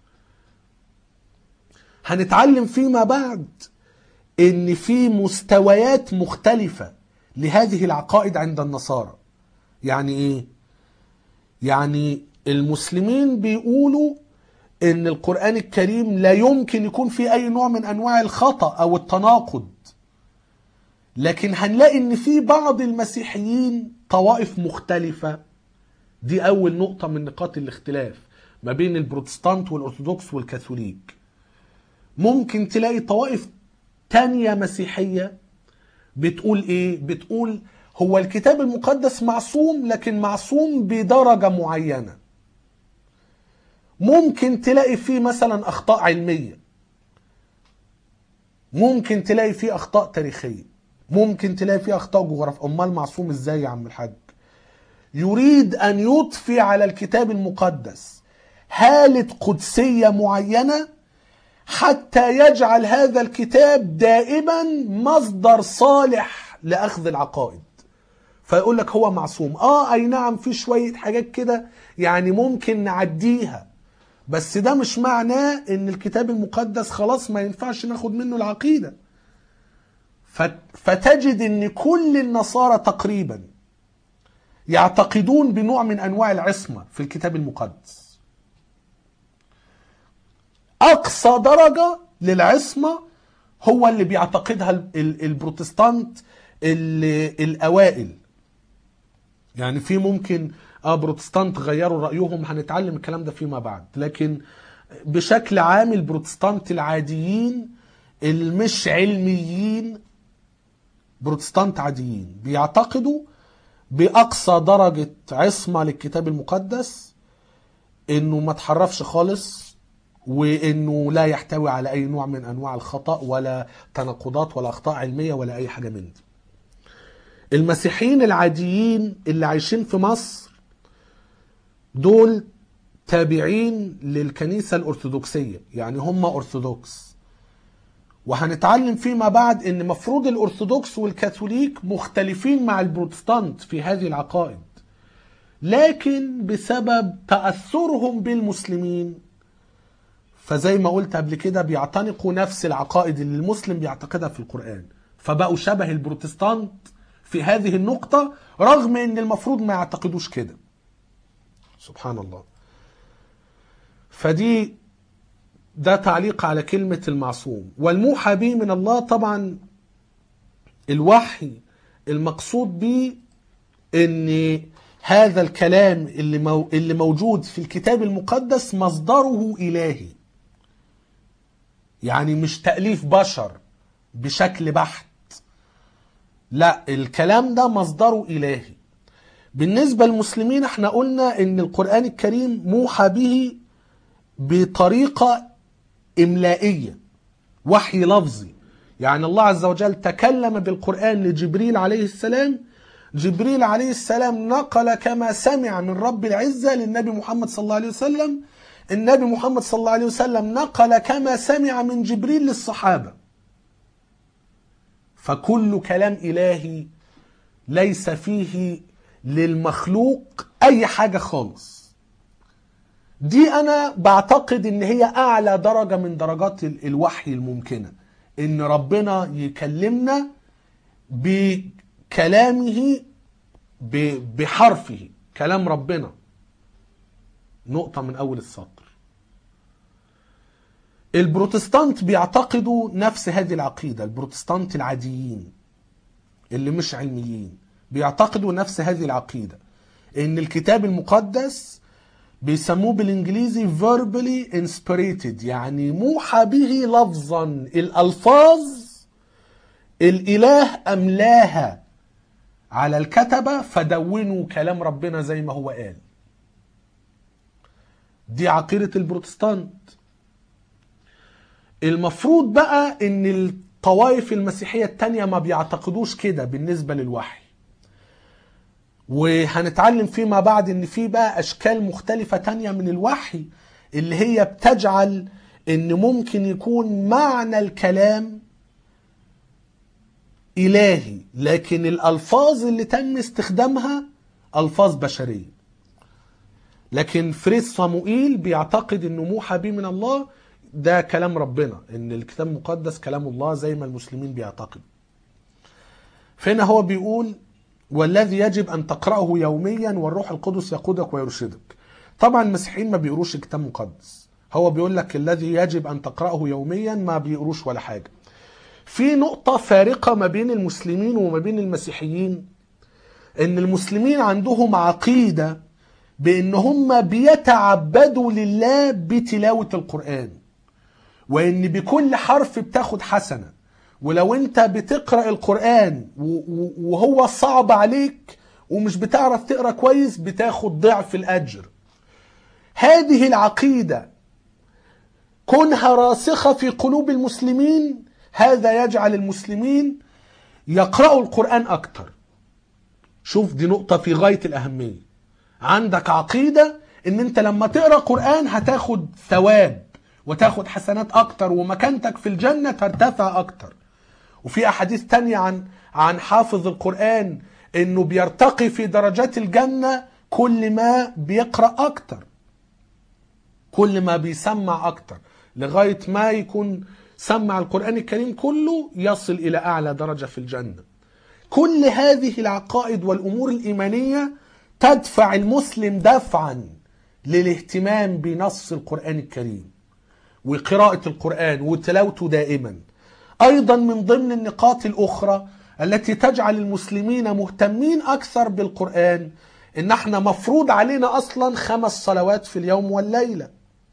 هنتعلم فيما بعد ان في مستويات مختلفة لهذه العقائد عند النصارى يعني ايه يعني المسلمين بيقولوا ان القرآن الكريم لا يمكن يكون فيه اي نوع من انواع الخطأ او التناقض لكن هنلاقي ان في بعض المسيحيين طوائف مختلفة دي اول نقطة من نقاط الاختلاف ما بين البروتستانت والارثوذكس والكاثوليك ممكن تلاقي طوائف تانية مسيحية بتقول ايه بتقول هو الكتاب المقدس معصوم لكن معصوم بدرجة معينة ممكن تلاقي فيه مثلا اخطاء علمية ممكن تلاقي فيه اخطاء تاريخية ممكن تلاقي فيه اخطاء جغرافية امال معصوم ازاي يا عم الحاج يريد ان يضفي على الكتاب المقدس هالة قدسية معينة حتى يجعل هذا الكتاب دائما مصدر صالح لاخذ العقائد فيقول لك هو معصوم اه اي نعم في شوية حاجات كده يعني ممكن نعديها بس ده مش معناه ان الكتاب المقدس خلاص ما ينفعش ناخد منه العقيدة فت- فتجد ان كل النصارى تقريبا يعتقدون بنوع من انواع العصمة في الكتاب المقدس اقصى درجة للعصمة هو اللي بيعتقدها ال- ال- البروتستانت ال- الاوائل يعني في ممكن اه بروتستانت غيروا رايهم هنتعلم الكلام ده فيما بعد لكن بشكل عام البروتستانت العاديين المش علميين بروتستانت عاديين بيعتقدوا باقصى درجه عصمه للكتاب المقدس انه ما تحرفش خالص وانه لا يحتوي على اي نوع من انواع الخطا ولا تناقضات ولا اخطاء علميه ولا اي حاجه من دي المسيحيين العاديين اللي عايشين في مصر دول تابعين للكنيسة الأرثوذكسية يعني هم أرثوذكس وهنتعلم فيما بعد ان مفروض الأرثوذكس والكاثوليك مختلفين مع البروتستانت في هذه العقائد لكن بسبب تأثرهم بالمسلمين فزي ما قلت قبل كده بيعتنقوا نفس العقائد اللي المسلم بيعتقدها في القرآن فبقوا شبه البروتستانت في هذه النقطة رغم ان المفروض ما يعتقدوش كده سبحان الله فدي ده تعليق على كلمة المعصوم والموحى به من الله طبعا الوحي المقصود به ان هذا الكلام اللي مو اللي موجود في الكتاب المقدس مصدره الهي يعني مش تأليف بشر بشكل بحت لا الكلام ده مصدره إلهي بالنسبة للمسلمين احنا قلنا ان القرآن الكريم موحى به بطريقة إملائية وحي لفظي يعني الله عز وجل تكلم بالقرآن لجبريل عليه السلام جبريل عليه السلام نقل كما سمع من رب العزة للنبي محمد صلى الله عليه وسلم النبي محمد صلى الله عليه وسلم نقل كما سمع من جبريل للصحابة فكل كلام إلهي ليس فيه للمخلوق أي حاجة خالص دي أنا بعتقد إن هي أعلى درجة من درجات ال- الوحي الممكنة إن ربنا يكلمنا بكلامه ب- بحرفه كلام ربنا نقطة من أول السطر البروتستانت بيعتقدوا نفس هذه العقيدة البروتستانت العاديين اللي مش علميين بيعتقدوا نفس هذه العقيدة ان الكتاب المقدس بيسموه بالانجليزي verbally inspirated يعني موحى به لفظا الالفاظ الاله املاها على الكتبة فدونوا كلام ربنا زي ما هو قال دي عقيدة البروتستانت المفروض بقى ان الطوائف المسيحية التانية ما بيعتقدوش كده بالنسبة للوحي وهنتعلم فيما بعد ان في بقى اشكال مختلفة تانية من الوحي اللي هي بتجعل ان ممكن يكون معنى الكلام الهي لكن الالفاظ اللي تم استخدامها الفاظ بشريه لكن فريس صموئيل بيعتقد انه موحى به من الله ده كلام ربنا ان الكتاب المقدس كلام الله زي ما المسلمين بيعتقدوا فهنا هو بيقول والذي يجب ان تقراه يوميا والروح القدس يقودك ويرشدك طبعا المسيحيين ما بيقروش الكتاب المقدس هو بيقول لك الذي يجب ان تقراه يوميا ما بيقروش ولا حاجه في نقطه فارقه ما بين المسلمين وما بين المسيحيين ان المسلمين عندهم عقيده بان هم بيتعبدوا لله بتلاوه القران وان بكل حرف بتاخد حسنه ولو انت بتقرا القران وهو صعب عليك ومش بتعرف تقرا كويس بتاخد ضعف الاجر هذه العقيده كونها راسخه في قلوب المسلمين هذا يجعل المسلمين يقرأوا القرآن أكتر شوف دي نقطة في غاية الأهمية عندك عقيدة ان انت لما تقرأ قرآن هتاخد ثواب وتاخد حسنات اكتر ومكانتك في الجنة ترتفع اكتر وفي احاديث تانية عن عن حافظ القرآن انه بيرتقي في درجات الجنة كل ما بيقرأ اكتر كل ما بيسمع اكتر لغاية ما يكون سمع القرآن الكريم كله يصل إلى أعلى درجة في الجنة كل هذه العقائد والأمور الإيمانية تدفع المسلم دفعا للاهتمام بنص القرآن الكريم وقراءة القرآن وتلاوته دائما أيضا من ضمن النقاط الأخرى التي تجعل المسلمين مهتمين أكثر بالقرآن إن احنا مفروض علينا أصلا خمس صلوات في اليوم والليلة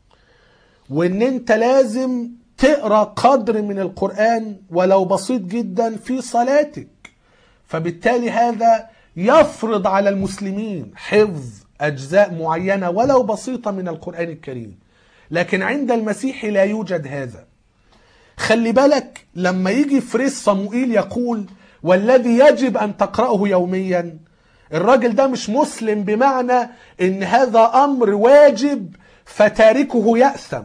وإن أنت لازم تقرا قدر من القران ولو بسيط جدا في صلاتك فبالتالي هذا يفرض على المسلمين حفظ اجزاء معينه ولو بسيطه من القران الكريم لكن عند المسيح لا يوجد هذا خلي بالك لما يجي فريس صموئيل يقول والذي يجب ان تقراه يوميا الراجل ده مش مسلم بمعنى ان هذا امر واجب فتاركه ياثم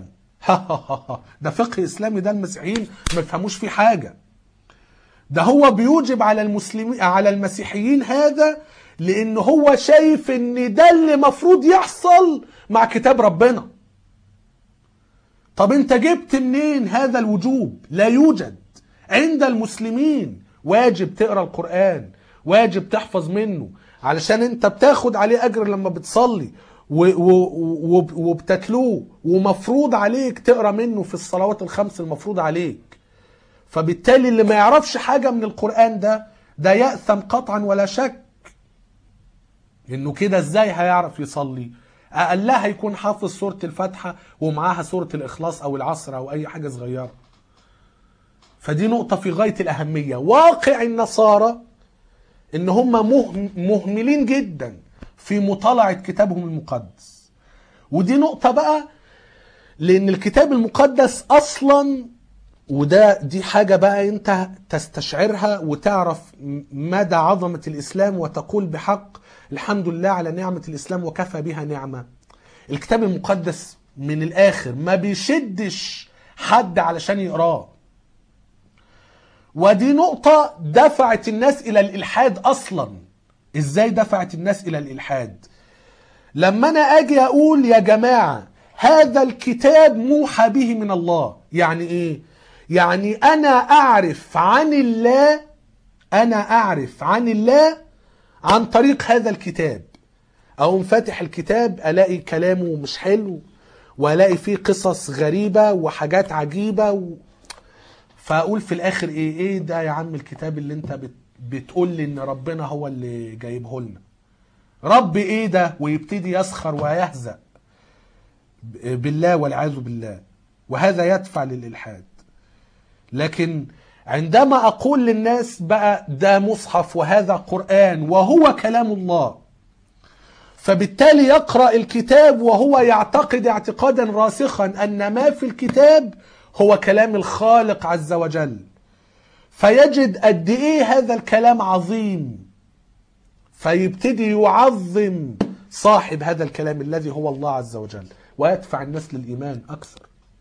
ده فقه اسلامي ده المسيحيين ما يفهموش فيه حاجه ده هو بيوجب على المسلمين على المسيحيين هذا لان هو شايف ان ده اللي مفروض يحصل مع كتاب ربنا طب انت جبت منين هذا الوجوب لا يوجد عند المسلمين واجب تقرا القران واجب تحفظ منه علشان انت بتاخد عليه اجر لما بتصلي وبتتلوه ومفروض عليك تقرا منه في الصلوات الخمس المفروض عليك فبالتالي اللي ما يعرفش حاجه من القران ده ده ياثم قطعا ولا شك انه كده ازاي هيعرف يصلي اقلها يكون حافظ سوره الفاتحه ومعاها سوره الاخلاص او العصر او اي حاجه صغيره فدي نقطه في غايه الاهميه واقع النصارى ان هم مهملين جدا في مطالعة كتابهم المقدس ودي نقطة بقى لأن الكتاب المقدس أصلا وده دي حاجة بقى أنت تستشعرها وتعرف مدى عظمة الإسلام وتقول بحق الحمد لله على نعمة الإسلام وكفى بها نعمة الكتاب المقدس من الآخر ما بيشدش حد علشان يقراه ودي نقطة دفعت الناس إلى الإلحاد أصلاً ازاي دفعت الناس الى الالحاد لما انا اجي اقول يا جماعه هذا الكتاب موحى به من الله يعني ايه يعني انا اعرف عن الله انا اعرف عن الله عن طريق هذا الكتاب اقوم فاتح الكتاب الاقي كلامه مش حلو والاقي فيه قصص غريبه وحاجات عجيبه و... فاقول في الاخر ايه ايه ده يا عم الكتاب اللي انت بت... بتقول لي ان ربنا هو اللي جايبه لنا رب ايه ده ويبتدي يسخر ويهزأ ب- بالله والعياذ بالله وهذا يدفع للإلحاد لكن عندما أقول للناس بقى ده مصحف وهذا قرآن وهو كلام الله فبالتالي يقرأ الكتاب وهو يعتقد اعتقادا راسخا أن ما في الكتاب هو كلام الخالق عز وجل فيجد قد إيه هذا الكلام عظيم فيبتدي يعظم صاحب هذا الكلام الذي هو الله عز وجل ويدفع الناس للإيمان أكثر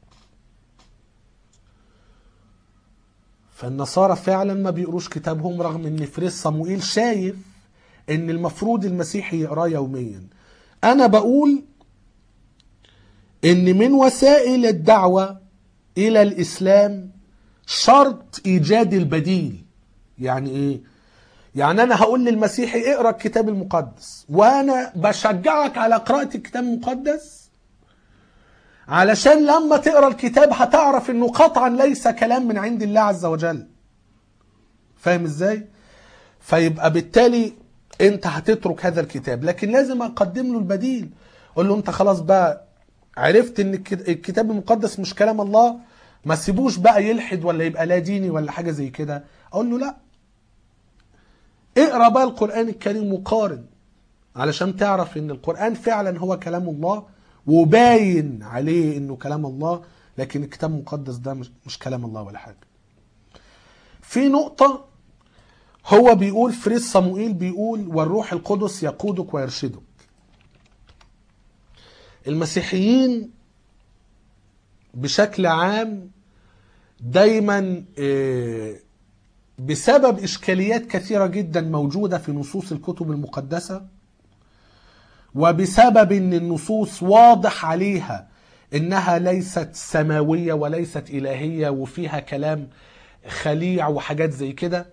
فالنصارى فعلا ما بيقروش كتابهم رغم ان فريس صموئيل شايف ان المفروض المسيحي يقراه يوميا انا بقول ان من وسائل الدعوة الى الاسلام شرط ايجاد البديل يعني ايه يعني انا هقول للمسيحي اقرا الكتاب المقدس وانا بشجعك على قراءة الكتاب المقدس علشان لما تقرا الكتاب هتعرف انه قطعا ليس كلام من عند الله عز وجل فاهم ازاي فيبقى بالتالي انت هتترك هذا الكتاب لكن لازم اقدم له البديل اقول له انت خلاص بقى عرفت ان الك- الكتاب المقدس مش كلام الله ما سيبوش بقى يلحد ولا يبقى لا ديني ولا حاجه زي كده اقول له لا اقرا بقى القران الكريم وقارن علشان تعرف ان القرآن فعلا هو كلام الله وباين عليه انه كلام الله لكن الكتاب المقدس ده مش, مش كلام الله ولا حاجة في نقطة هو بيقول فريس صموئيل بيقول والروح القدس يقودك ويرشدك المسيحيين بشكل عام دايما آه، بسبب اشكاليات كثيره جدا موجوده في نصوص الكتب المقدسه وبسبب ان النصوص واضح عليها انها ليست سماويه وليست الهيه وفيها كلام خليع وحاجات زي كده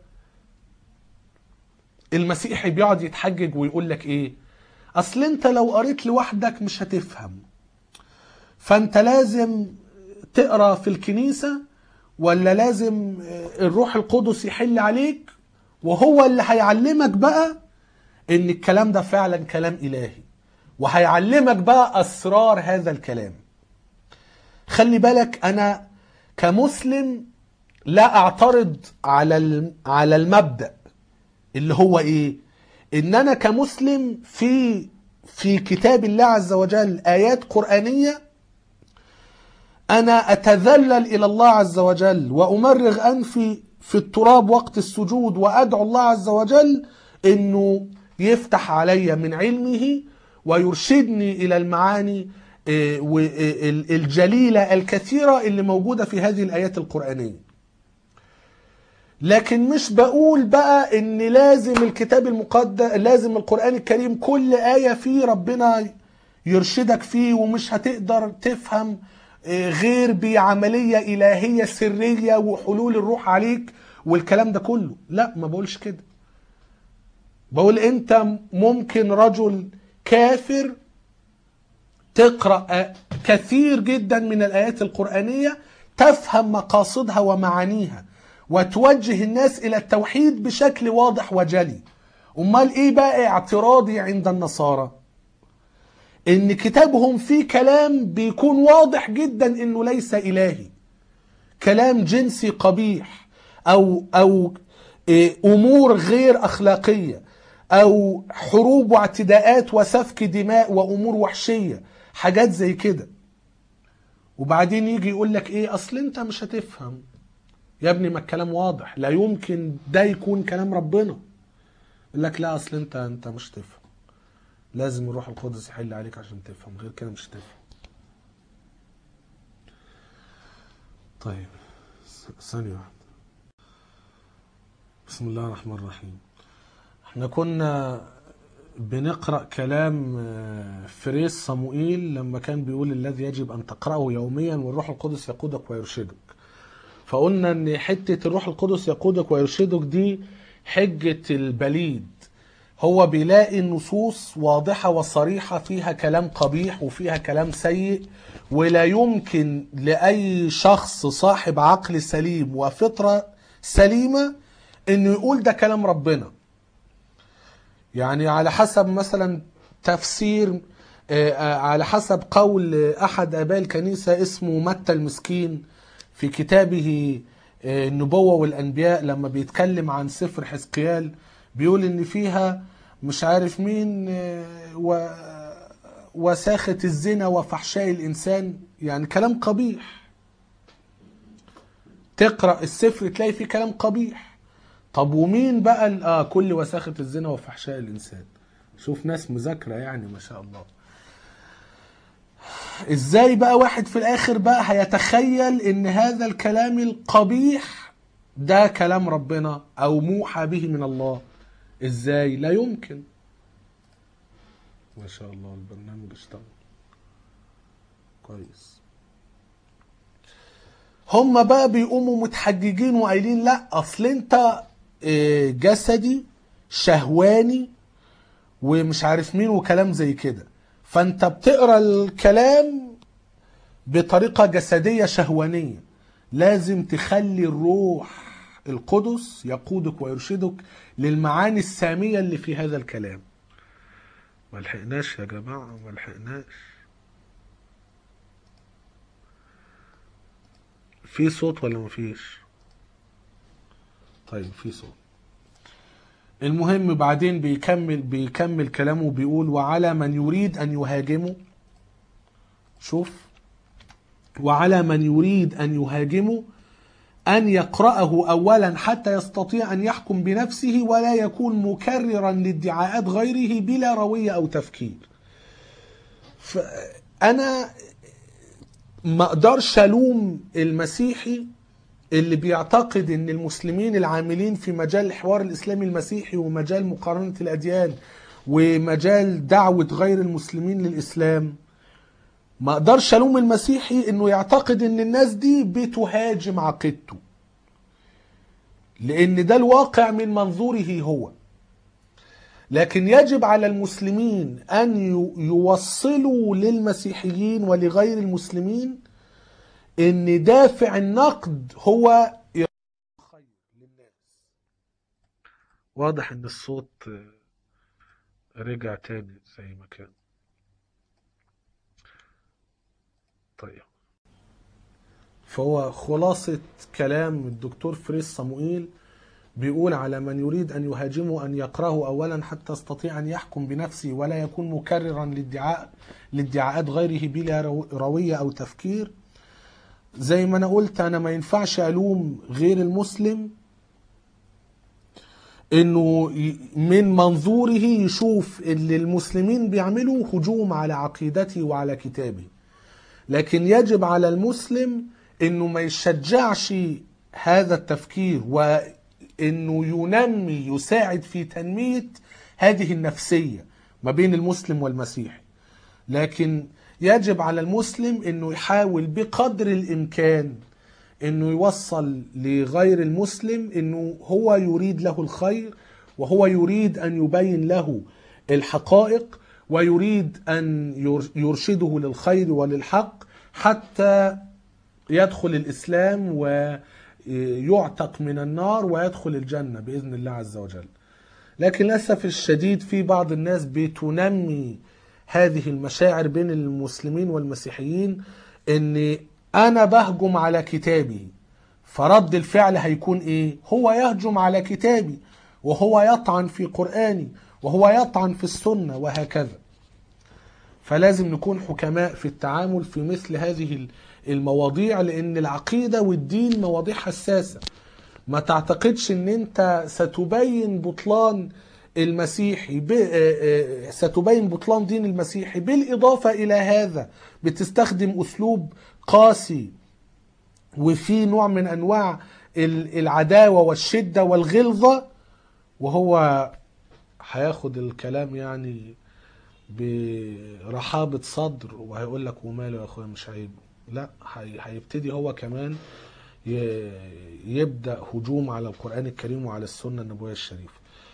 المسيحي بيقعد يتحجج ويقول لك ايه اصل انت لو قريت لوحدك مش هتفهم فانت لازم تقرا في الكنيسه ولا لازم الروح القدس يحل عليك وهو اللي هيعلمك بقى ان الكلام ده فعلا كلام الهي وهيعلمك بقى اسرار هذا الكلام خلي بالك انا كمسلم لا اعترض على الم- على المبدا اللي هو ايه ان انا كمسلم في في كتاب الله عز وجل ايات قرانيه انا اتذلل الى الله عز وجل وامرغ انفي في التراب وقت السجود وادعو الله عز وجل انه يفتح علي من علمه ويرشدني الى المعاني آه، و- آه، ال- الجليله الكثيره اللي موجوده في هذه الايات القرانيه لكن مش بقول بقى ان لازم الكتاب المقدس لازم القرآن الكريم كل آية فيه ربنا يرشدك فيه ومش هتقدر تفهم آه، غير بعملية إلهية سرية وحلول الروح عليك والكلام ده كله لا ما بقولش كده بقول انت ممكن رجل كافر تقرأ آه، كثير جدا من الآيات القرآنية تفهم مقاصدها ومعانيها وتوجه الناس إلى التوحيد بشكل واضح وجلي أمال إيه بقى اعتراضي عند النصارى إن كتابهم فيه كلام بيكون واضح جدا إنه ليس إلهي كلام جنسي قبيح أو أو إيه، أمور غير أخلاقية أو حروب واعتداءات وسفك دماء وأمور وحشية حاجات زي كده وبعدين يجي يقول لك إيه أصل أنت مش هتفهم يا ابني ما الكلام واضح لا يمكن ده يكون كلام ربنا يقول لك لا اصل انت انت مش تفهم لازم الروح القدس يحل عليك عشان تفهم غير كده مش تفهم طيب س- ثانية واحدة بسم الله الرحمن الرحيم احنا كنا بنقرأ كلام آه، فريس صموئيل لما كان بيقول الذي يجب أن تقرأه يوميا والروح القدس يقودك ويرشدك فقلنا ان حته الروح القدس يقودك ويرشدك دي حجه البليد هو بيلاقي النصوص واضحة وصريحة فيها كلام قبيح وفيها كلام سيء ولا يمكن لأي شخص صاحب عقل سليم وفطرة سليمة انه يقول ده كلام ربنا يعني على حسب مثلا تفسير آه، آه، على حسب قول آه، احد اباء الكنيسه اسمه متى المسكين في كتابه آه، النبوه والانبياء لما بيتكلم عن سفر حزقيال بيقول ان فيها مش عارف مين آه، و وساخة الزنا وفحشاء الانسان يعني كلام قبيح تقرا السفر تلاقي فيه كلام قبيح طب ومين بقى ال- اه كل وساخة الزنا وفحشاء الانسان شوف ناس مذاكرة يعني ما شاء الله ازاي بقى واحد في الاخر بقى هيتخيل ان هذا الكلام القبيح ده كلام ربنا او موحى به من الله ازاي لا يمكن ما شاء الله البرنامج اشتغل كويس هم بقى بيقوموا متحججين وقايلين لا اصل انت آه، جسدي شهواني ومش عارف مين وكلام زي كده فانت بتقرا الكلام بطريقه جسديه شهوانيه لازم تخلي الروح القدس يقودك ويرشدك للمعاني الساميه اللي في هذا الكلام ما لحقناش يا جماعه ما لحقناش في صوت ولا مفيش طيب في صوت المهم بعدين بيكمل بيكمل كلامه بيقول وعلى من يريد ان يهاجمه شوف وعلى من يريد ان يهاجمه ان يقراه اولا حتى يستطيع ان يحكم بنفسه ولا يكون مكررا لادعاءات غيره بلا رويه او تفكير فانا ما اقدرش الوم المسيحي اللي بيعتقد ان المسلمين العاملين في مجال الحوار الاسلامي المسيحي ومجال مقارنه الاديان ومجال دعوه غير المسلمين للاسلام ما اقدرش الوم المسيحي انه يعتقد ان الناس دي بتهاجم عقيدته لان ده الواقع من منظوره هو لكن يجب على المسلمين ان يو- يوصلوا للمسيحيين ولغير المسلمين ان دافع النقد هو الخير للناس واضح ان الصوت رجع تاني زي ما كان طيب فهو خلاصة كلام الدكتور فريس صموئيل بيقول على من يريد أن يهاجمه أن يقرأه أولا حتى يستطيع أن يحكم بنفسه ولا يكون مكررا لادعاء لادعاءات غيره بلا رو- روية أو تفكير زي ما أنا قلت أنا ما ينفعش ألوم غير المسلم انه ي- من منظوره يشوف اللي المسلمين بيعملوا هجوم على عقيدته وعلى كتابه لكن يجب على المسلم انه ما يشجعش هذا التفكير وانه ينمي يساعد في تنمية هذه النفسية ما بين المسلم والمسيحي لكن يجب على المسلم انه يحاول بقدر الامكان انه يوصل لغير المسلم انه هو يريد له الخير وهو يريد ان يبين له الحقائق ويريد ان ير- يرشده للخير وللحق حتى يدخل الاسلام ويعتق من النار ويدخل الجنه باذن الله عز وجل. لكن للاسف الشديد في بعض الناس بتنمي هذه المشاعر بين المسلمين والمسيحيين ان انا بهجم على كتابي فرد الفعل هيكون ايه هو يهجم على كتابي وهو يطعن في قراني وهو يطعن في السنه وهكذا فلازم نكون حكماء في التعامل في مثل هذه المواضيع لان العقيده والدين مواضيع حساسه ما تعتقدش ان انت ستبين بطلان المسيحي ب... آه، آه، ستبين بطلان دين المسيحي بالاضافه الى هذا بتستخدم اسلوب قاسي وفي نوع من انواع ال- العداوه والشده والغلظه وهو هياخد الكلام يعني برحابة صدر وهيقول لك وماله يا اخويا مش عيب لا هي- هيبتدي هو كمان ي- يبدأ هجوم على القرآن الكريم وعلى السنة النبوية الشريفة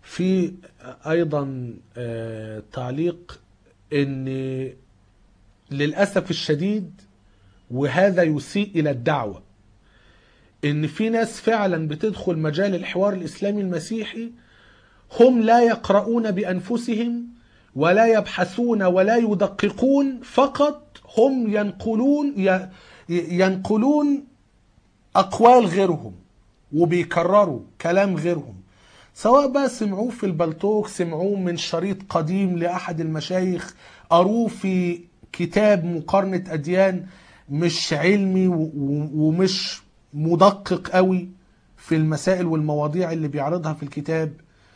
في ايضا آه، تعليق ان للاسف الشديد وهذا يسيء الى الدعوه ان في ناس فعلا بتدخل مجال الحوار الاسلامي المسيحي هم لا يقرؤون بانفسهم ولا يبحثون ولا يدققون فقط هم ينقلون ي- ينقلون اقوال غيرهم وبيكرروا كلام غيرهم سواء بقى سمعوه في البلتوك سمعوه من شريط قديم لاحد المشايخ قروه في كتاب مقارنة اديان مش علمي و- و- ومش مدقق قوي في المسائل والمواضيع اللي بيعرضها في الكتاب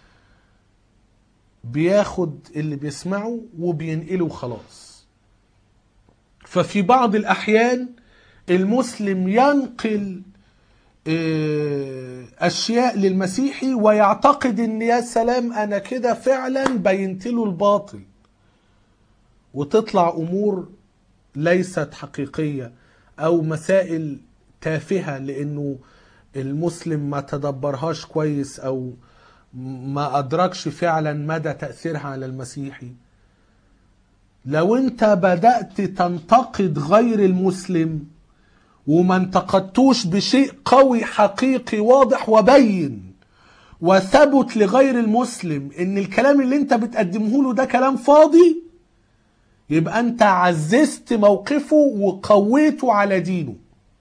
بياخد اللي بيسمعه وبينقله خلاص ففي بعض الأحيان المسلم ينقل آه، أشياء للمسيحي ويعتقد إن يا سلام أنا كده فعلا بينت له الباطل وتطلع أمور ليست حقيقية أو مسائل تافهة لأنه المسلم ما تدبرهاش كويس أو ما أدركش فعلا مدى تأثيرها على المسيحي لو أنت بدأت تنتقد غير المسلم وما انتقدتوش بشيء قوي حقيقي واضح وبين وثبت لغير المسلم ان الكلام اللي انت بتقدمه له ده كلام فاضي يبقى انت عززت موقفه وقويته على دينه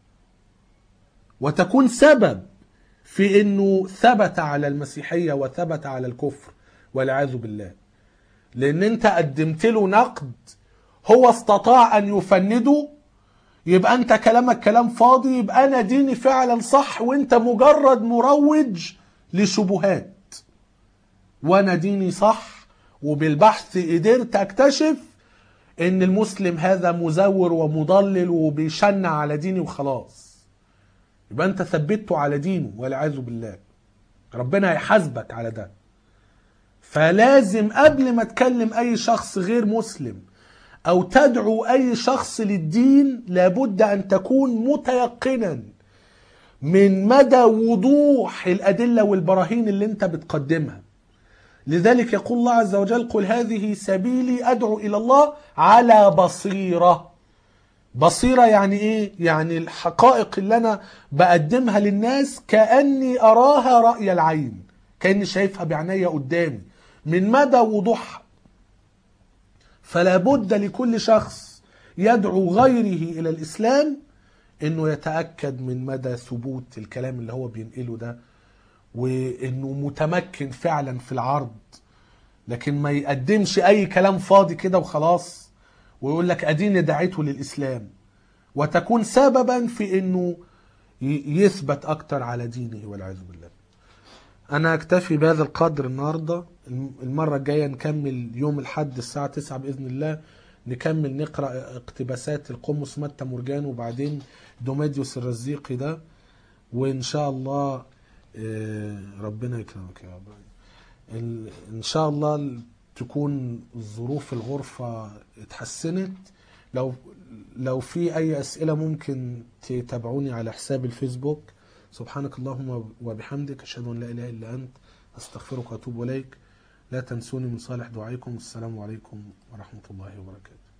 وتكون سبب في انه ثبت على المسيحية وثبت على الكفر والعياذ بالله لان انت قدمت له نقد هو استطاع ان يفنده يبقى انت كلامك كلام فاضي يبقى انا ديني فعلا صح وانت مجرد مروج لشبهات وانا ديني صح وبالبحث قدرت اكتشف ان المسلم هذا مزور ومضلل وبيشنع على ديني وخلاص يبقى انت ثبته على دينه والعياذ بالله ربنا هيحاسبك على ده فلازم قبل ما تكلم اي شخص غير مسلم او تدعو اي شخص للدين لابد ان تكون متيقنا من مدى وضوح الادله والبراهين اللي انت بتقدمها لذلك يقول الله عز وجل قل هذه سبيلي ادعو الى الله على بصيره بصيره يعني ايه يعني الحقائق اللي انا بقدمها للناس كاني اراها راي العين كاني شايفها بعينيا قدامي من مدى وضوحها فلا بد لكل شخص يدعو غيره الى الاسلام انه يتاكد من مدى ثبوت الكلام اللي هو بينقله ده وانه متمكن فعلا في العرض لكن ما يقدمش اي كلام فاضي كده وخلاص ويقول لك اديني دعيته للاسلام وتكون سببا في انه ي- يثبت اكتر على دينه والعياذ بالله انا اكتفي بهذا القدر النهارده الم- المره الجايه نكمل يوم الحد الساعه 9 باذن الله نكمل نقرا اقتباسات القمص متى مرجان وبعدين دوماديوس الرزيقي ده وان شاء الله آه، ربنا يكرمك يا رب ال- ان شاء الله تكون ظروف الغرفه اتحسنت لو لو في اي اسئله ممكن تتابعوني على حساب الفيسبوك سبحانك اللهم وبحمدك اشهد ان لا اله الا انت استغفرك واتوب اليك لا تنسوني من صالح دعائكم السلام عليكم ورحمه الله وبركاته